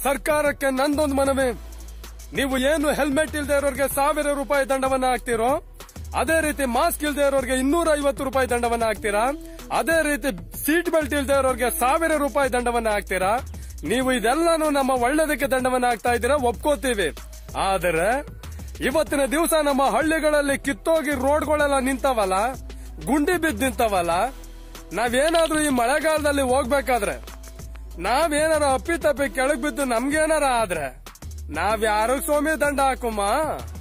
ಸರ್ಕಾರಕ್ಕೆ ನಂದೊಂದು ಮನವಿ ನೀವು ಏನು ಹೆಲ್ಮೆಟ್ ಇಲ್ದೇ ಇರೋರಿಗೆ ಸಾವಿರ ರೂಪಾಯಿ ದಂಡವನ್ನ ಹಾಕ್ತಿರೋ ಅದೇ ರೀತಿ ಮಾಸ್ಕ್ ಇಲ್ದೇ ಇರೋರಿಗೆ ಇನ್ನೂರ ಐವತ್ತು ರೂಪಾಯಿ ದಂಡವನ್ನ ಹಾಕ್ತೀರಾ ಅದೇ ರೀತಿ ಸೀಟ್ ಬೆಲ್ಟ್ ಇಲ್ದೇ ಇರೋರಿಗೆ ಸಾವಿರ ರೂಪಾಯಿ ದಂಡವನ್ನ ಹಾಕ್ತೀರಾ ನೀವು ಇದೆಲ್ಲಾನು ನಮ್ಮ ಒಳ್ಳೇದಕ್ಕೆ ದಂಡವನ್ನ ಹಾಕ್ತಾ ಇದ್ದೀರಾ ಒಪ್ಕೋತೀವಿ ಆದರೆ ಇವತ್ತಿನ ದಿವಸ ನಮ್ಮ ಹಳ್ಳಿಗಳಲ್ಲಿ ಕಿತ್ತೋಗಿ ರೋಡ್ಗಳೆಲ್ಲ ನಿಂತವಲ್ಲ ಗುಂಡಿ ಬಿದ್ದು ನಿಂತವಲ್ಲ ನಾವೇನಾದ್ರೂ ಈ ಮಳೆಗಾಲದಲ್ಲಿ ಹೋಗ್ಬೇಕಾದ್ರೆ ನಾವೇನಾರ ಅಪ್ಪಿ ತಪ್ಪಿ ಕೆಳಗ್ ಬಿದ್ದು ನಮ್ಗೇನಾರ ಆದ್ರೆ ನಾವ್ಯಾರು ಸ್ವಾಮಿ ದಂಡ ಹಾಕುಮ್ಮ